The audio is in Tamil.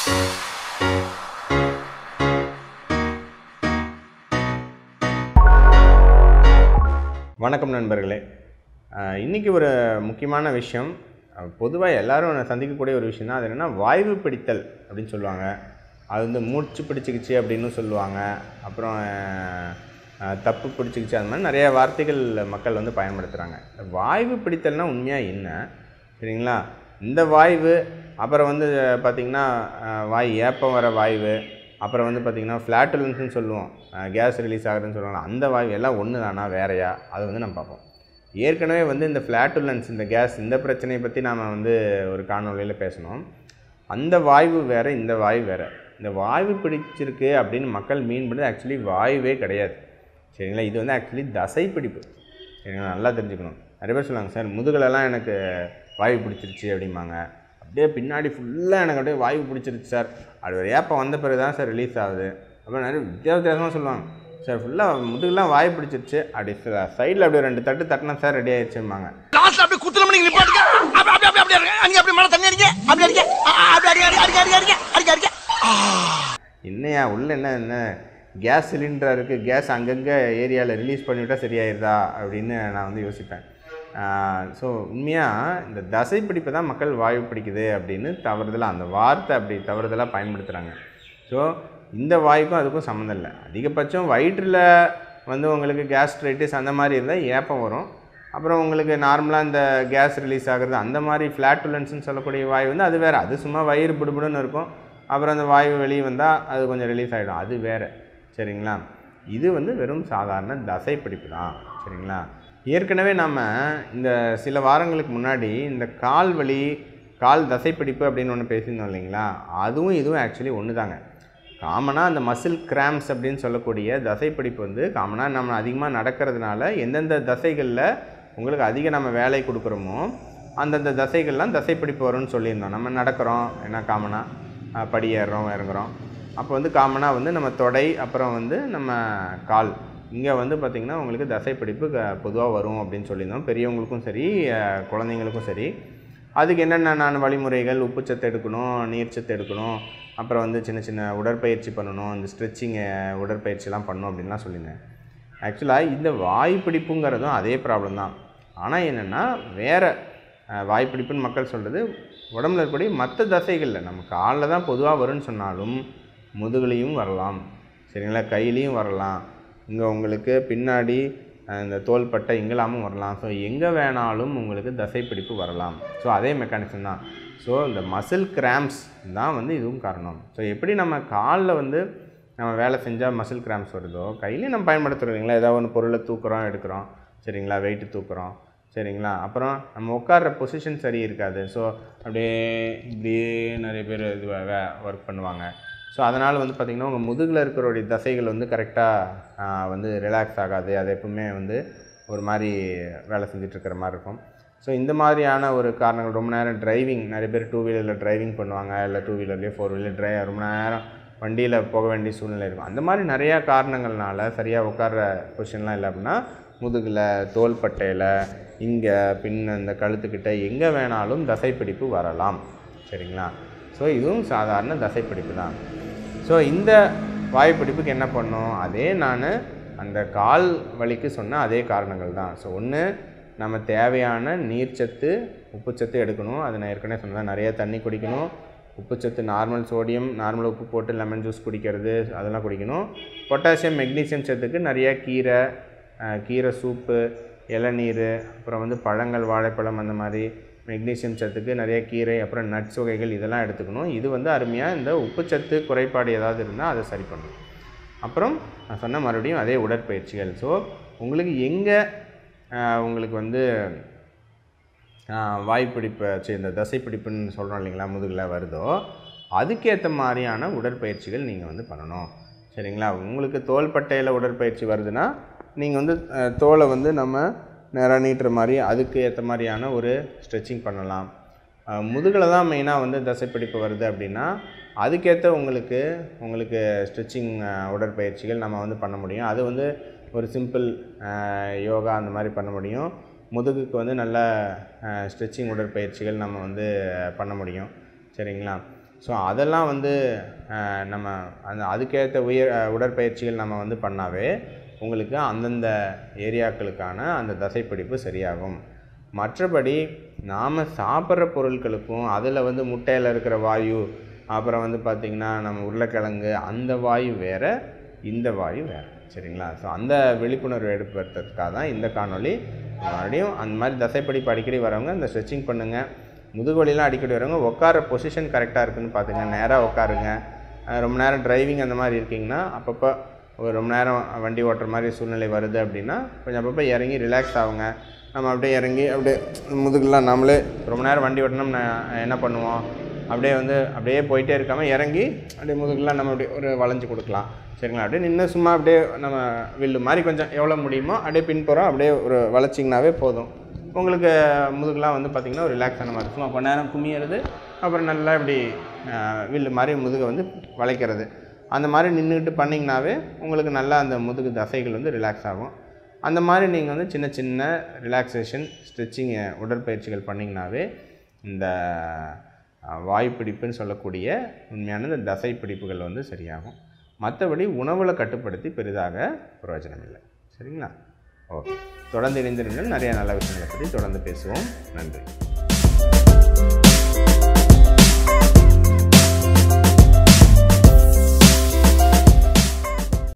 வணக்கம் நண்பர்களே அஹ் இன்னைக்கு ஒரு முக்கியமான விஷயம் பொதுவாக எல்லாரும் சந்திக்கக்கூடிய ஒரு விஷயம் தான் அது என்னென்னா வாய்வு பிடித்தல் அப்படின்னு சொல்லுவாங்க அது வந்து மூச்சு பிடிச்சிக்கிச்சு அப்படின்னு சொல்லுவாங்க அப்புறம் அஹ், அஹ், தப்பு பிடிச்சிக்கிச்சு அந்த மாதிரி நிறைய வார்த்தைகள் மக்கள் வந்து பயன்படுத்துகிறாங்க வாய்வு பிடித்தல்னா உண்மையாக என்ன சரிங்களா இந்த வாய்வு அப்புறம் வந்து பார்த்திங்கன்னா வாய் ஏப்பம் வர வாய்வு அப்புறம் வந்து பார்த்திங்கன்னா ஃப்ளாட்டுலன்ஸ்னு சொல்லுவோம் கேஸ் ரிலீஸ் ஆகுதுன்னு சொல்லுவாங்க அந்த வாய்வு எல்லாம் ஒன்று தானா வேறையா அதை வந்து நம்ம பார்ப்போம் ஏற்கனவே வந்து இந்த ஃப்ளாட்டுலன்ஸ் இந்த கேஸ் இந்த பிரச்சனையை பற்றி நாம் வந்து ஒரு காணொலியில் பேசணும் அந்த வாய்வு வேறு இந்த வாய்வு வேறு இந்த வாய்வு பிடிச்சிருக்கு அப்படின்னு மக்கள் மீன் பண்ணது ஆக்சுவலி வாயுவே கிடையாது சரிங்களா இது வந்து ஆக்சுவலி தசை பிடிப்பு சரிங்களா நல்லா தெரிஞ்சுக்கணும் நிறைய பேர் சொல்லுவாங்க சார் முதுகுலலாம் எனக்கு வாயு பிடிச்சிருச்சு அப்படிம்பாங்க அப்படியே பின்னாடி ஃபுல்லாக எனக்கு அப்படியே வாயு பிடிச்சிருச்சு சார் அது ஒரு ஏப்பம் வந்த பிறகு தான் சார் ரிலீஸ் ஆகுது அப்புறம் நிறைய வித்தியாச வித்தியாசமாக சொல்லுவாங்க சார் ஃபுல்லாக முதுகுலாம் வாயு பிடிச்சிருச்சு அப்படி சைடில் அப்படியே ரெண்டு தட்டு தட்டினா சார் ரெடி ஆயிடுச்சும்பாங்க லாஸ்ட்ல அப்படியே குத்துல மணி நிப்பாட்டுங்க அப்படி அப்படி அப்படி அப்படி இருங்க அங்க அப்படி மேல தண்ணி அடிங்க அப்படி அடிங்க ஆ, ஆ, அப்படி அடிங்க அடிங்க அடிங்க அடிங்க அடிங்க அடிங்க என்னையா உள்ள என்ன என்ன கேஸ் சிலிண்டர் இருக்குது கேஸ் அங்கங்கே ஏரியாவில் ரிலீஸ் பண்ணிவிட்டால் சரியாயிருதா அப்படின்னு நான் வந்து யோசிப்பேன் ஸோ உண்மையாக இந்த தசை பிடிப்பை தான் மக்கள் வாயு பிடிக்குது அப்படின்னு தவறுதலாக அந்த வார்த்தை அப்படி தவறுதலாக பயன்படுத்துகிறாங்க ஸோ இந்த வாயுக்கும் அதுக்கும் சம்மந்தம் இல்லை அதிகபட்சம் வயிற்றில் வந்து உங்களுக்கு கேஸ்ட்ரைட்டிஸ் அந்த மாதிரி இருந்தால் ஏப்பம் வரும் அப்புறம் உங்களுக்கு நார்மலாக இந்த கேஸ் ரிலீஸ் ஆகுறது அந்த மாதிரி ஃப்ளாட்டுலன்ஸ்னு சொல்லக்கூடிய வாயு வந்து அது வேறு அது சும்மா வயிறு பிடுபிடுன்னு இருக்கும் அப்புறம் அந்த வாயு வெளியே வந்தால் அது கொஞ்சம் ரிலீஸ் ஆகிடும் அது வேறு சரிங்களா இது வந்து வெறும் சாதாரண தசை பிடிப்பு தான் சரிங்களா ஏற்கனவே நம்ம இந்த சில வாரங்களுக்கு முன்னாடி இந்த கால் வலி கால் தசைப்பிடிப்பு அப்படின்னு ஒன்று பேசியிருந்தோம் இல்லைங்களா அதுவும் இதுவும் ஆக்சுவலி ஒன்று தாங்க காமனாக அந்த மசில் கிராம்ஸ் அப்படின்னு சொல்லக்கூடிய தசைப்பிடிப்பு வந்து காமனாக நம்ம அதிகமாக நடக்கிறதுனால எந்தெந்த தசைகளில் உங்களுக்கு அதிக நம்ம வேலை கொடுக்குறோமோ அந்தந்த தசைகள்லாம் தசைப்பிடிப்பு வரும்னு சொல்லியிருந்தோம் நம்ம நடக்கிறோம் என்ன காமனாக படி ஏறுறோம் இறங்குறோம் அப்போ வந்து காமனாக வந்து நம்ம தொடை அப்புறம் வந்து நம்ம கால் இங்கே வந்து பார்த்திங்கன்னா உங்களுக்கு தசைப்பிடிப்பு பொதுவாக வரும் அப்படின்னு சொல்லியிருந்தோம் பெரியவங்களுக்கும் சரி அஹ், குழந்தைங்களுக்கும் சரி அதுக்கு என்னென்ன நான் வழிமுறைகள் உப்புச்சத்து எடுக்கணும் நீர்ச்சத்து எடுக்கணும் அப்புறம் வந்து சின்ன சின்ன உடற்பயிற்சி பண்ணணும் இந்த ஸ்ட்ரெச்சிங்கு உடற்பயிற்சிலாம் பண்ணணும் அப்படின்லாம் சொல்லியிருந்தேன் ஆக்சுவலாக இந்த வாய்ப்பிடிப்புங்கிறதும் அதே ப்ராப்ளம் தான் ஆனால் என்னென்னா வேறு வாய்ப்பிடிப்புன்னு மக்கள் சொல்கிறது உடம்புல இருக்கக்கூடிய மற்ற தசைகளில் நம்ம காலில் தான் பொதுவாக வரும்னு சொன்னாலும் முதுகுலையும் வரலாம் சரிங்களா கையிலையும் வரலாம் இங்கே உங்களுக்கு பின்னாடி அஹ், இந்த தோள்பட்டை இங்கெல்லாமும் வரலாம் ஸோ எங்கே வேணாலும் உங்களுக்கு தசைப்பிடிப்பு வரலாம் ஸோ அதே மெக்கானிசம் தான் ஸோ இந்த மசில் கிராம்ஸ் தான் வந்து இதுவும் காரணம் ஸோ எப்படி நம்ம காலில் வந்து நம்ம வேலை செஞ்சால் மசில் கிராம்ஸ் வருதோ கையிலையும் நம்ம பயன்படுத்துகிறோம் இல்லைங்களா ஏதாவது ஒன்று பொருளை தூக்குறோம் எடுக்கிறோம் சரிங்களா வெயிட்டு தூக்குறோம் சரிங்களா அப்புறம் நம்ம உட்கார்ற பொசிஷன் சரி இருக்காது ஸோ அப்படியே இப்படியே நிறைய பேர் இது ஒர்க் பண்ணுவாங்க ஸோ அதனால் வந்து பார்த்திங்கன்னா உங்கள் முதுகில் இருக்கிறோடைய தசைகள் வந்து கரெக்டாக வந்து ரிலாக்ஸ் ஆகாது அது எப்பவுமே வந்து ஒரு மாதிரி வேலை செஞ்சுட்டு இருக்கிற மாதிரி இருக்கும் ஸோ இந்த மாதிரியான ஒரு காரணங்கள் ரொம்ப நேரம் டிரைவிங் நிறைய பேர் டூ வீலரில் டிரைவிங் பண்ணுவாங்க இல்லை டூ வீலர்லேயே ஃபோர் வீலர் டிரை ரொம்ப நேரம் வண்டியில் போக வேண்டிய சூழ்நிலை இருக்கும் அந்த மாதிரி நிறையா காரணங்கள்னால சரியாக உட்கார்ற பொசிஷன்லாம் இல்லை அப்படின்னா முதுகில் தோள்பட்டையில் இங்கே பின் இந்த கழுத்துக்கிட்ட எங்கே வேணாலும் தசைப்பிடிப்பு வரலாம் சரிங்களா ஸோ இதுவும் சாதாரண தசைப்பிடிப்பு தான் ஸோ இந்த வாய்ப்பிடிப்புக்கு என்ன பண்ணோம் அதே நான் அந்த கால் வலிக்கு சொன்ன அதே காரணங்கள் தான் ஸோ ஒன்று நம்ம தேவையான நீர்ச்சத்து உப்புச்சத்து எடுக்கணும் அது நான் ஏற்கனவே சொன்னேன் நிறைய தண்ணி குடிக்கணும் உப்புச்சத்து நார்மல் சோடியம் நார்மல் உப்பு போட்டு லெமன் ஜூஸ் குடிக்கிறது அதெல்லாம் குடிக்கணும் பொட்டாசியம் மெக்னீசியம் சத்துக்கு நிறைய கீரை அஹ், கீரை சூப்பு இளநீர் அப்புறம் வந்து பழங்கள் வாழைப்பழம் அந்த மாதிரி மெக்னீசியம் சத்துக்கு நிறைய கீரை அப்புறம் நட்ஸ் வகைகள் இதெல்லாம் எடுத்துக்கணும் இது வந்து அருமையாக இந்த உப்புச்சத்து குறைபாடு ஏதாவது இருந்தால் அதை சரி பண்ணும் அப்புறம் நான் சொன்ன மறுபடியும் அதே உடற்பயிற்சிகள் ஸோ உங்களுக்கு எங்கே உங்களுக்கு வந்து வாய்ப்பிடிப்பு ச்சீ, இந்த தசைப்பிடிப்புன்னு சொல்கிறோம் இல்லைங்களா முதுகில் வருதோ அதுக்கேற்ற மாதிரியான உடற்பயிற்சிகள் நீங்கள் வந்து பண்ணணும் சரிங்களா உங்களுக்கு தோள்பட்டையில் உடற்பயிற்சி வருதுன்னா நீங்கள் வந்து அஹ், தோலை வந்து நம்ம நேராக நீட்டுற மாதிரி அதுக்கு ஏற்ற மாதிரியான ஒரு ஸ்ட்ரெச்சிங் பண்ணலாம் முதுகில் தான் மெயினாக வந்து தசைப்பிடிப்பு வருது அப்படின்னா அதுக்கேற்ற உங்களுக்கு உங்களுக்கு ஸ்ட்ரெச்சிங் உடற்பயிற்சிகள் நம்ம வந்து பண்ண முடியும் அது வந்து ஒரு சிம்பிள் யோகா அந்த மாதிரி பண்ண முடியும் முதுகுக்கு வந்து நல்ல ஸ்ட்ரெச்சிங் உடற்பயிற்சிகள் நம்ம வந்து பண்ண முடியும் சரிங்களா ஸோ அதெல்லாம் வந்து அஹ், நம்ம அந்த அதுக்கேற்ற உயர் அஹ், உடற்பயிற்சிகள் நம்ம வந்து பண்ணாவே உங்களுக்கு அந்தந்த ஏரியாக்களுக்கான அந்த தசைப்பிடிப்பு சரியாகும் மற்றபடி நாம் சாப்பிட்ற பொருட்களுக்கும் அதில் வந்து முட்டையில் இருக்கிற வாயு அப்புறம் வந்து பார்த்திங்கன்னா நம்ம உருளைக்கிழங்கு அந்த வாயு வேறு இந்த வாயு வேறு சரிங்களா ஸோ அந்த விழிப்புணர்வு ஏற்படுத்துறதுக்காக தான் இந்த காணொளி மறுபடியும் அந்த மாதிரி தசைப்பிடிப்பு அடிக்கடி வரவங்க இந்த ஸ்ட்ரெச்சிங் பண்ணுங்கள் முதுகுவலிலாம் அடிக்கடி வரவங்க உட்கார பொசிஷன் கரெக்டாக இருக்குன்னு பார்த்துங்க நேராக உட்காருங்க அஹ் ரொம்ப நேரம் டிரைவிங் அந்த மாதிரி இருக்கீங்கன்னா அப்பப்போ ஒரு ரொம்ப நேரம் வண்டி ஓட்டுற மாதிரி சூழ்நிலை வருது அப்படின்னா கொஞ்சம் அப்பப்போ இறங்கி ரிலாக்ஸ் ஆகுங்க நம்ம அப்படியே இறங்கி அப்படியே முதுகுலாம் நம்மளே ரொம்ப நேரம் வண்டி ஓட்டினோம்னா என்ன பண்ணுவோம் அப்படியே வந்து அப்படியே போயிட்டே இருக்காமல் இறங்கி அப்படியே முதுகுலாம் நம்ம அப்படியே ஒரு வளைஞ்சு கொடுக்கலாம் சரிங்களா அப்படியே நின்று சும்மா அப்படியே நம்ம வில்லு மாதிரி கொஞ்சம் எவ்வளோ முடியுமோ அப்படியே பின்புறம் அப்படியே ஒரு வளைச்சிங்கனாவே போதும் உங்களுக்கு முதுகுலாம் வந்து பார்த்திங்கன்னா ஒரு ரிலாக்ஸான மாதிரி இருக்கும் கொஞ்ச நேரம் குமியறது அப்புறம் நல்லா இப்படி அஹ், வில்லு மாதிரி முதுகை வந்து வளைக்கிறது அந்த மாதிரி நின்றுக்கிட்டு பண்ணிங்கனாவே உங்களுக்கு நல்லா அந்த முதுகு தசைகள் வந்து ரிலாக்ஸ் ஆகும் அந்த மாதிரி நீங்கள் வந்து சின்ன சின்ன ரிலாக்ஸேஷன் ஸ்ட்ரெச்சிங் உடற்பயிற்சிகள் பண்ணிங்கனாவே இந்த அஹ், வாய்ப்பிடிப்புன்னு சொல்லக்கூடிய உண்மையான இந்த தசை பிடிப்புகள் வந்து சரியாகும் மற்றபடி உணவில் கட்டுப்படுத்தி பெரிதாக பிரயோஜனம் இல்லை சரிங்களா ஓகே தொடர்ந்து இணைந்திருங்கள் நிறைய நல்ல விஷயங்களை பற்றி தொடர்ந்து பேசுவோம் நன்றி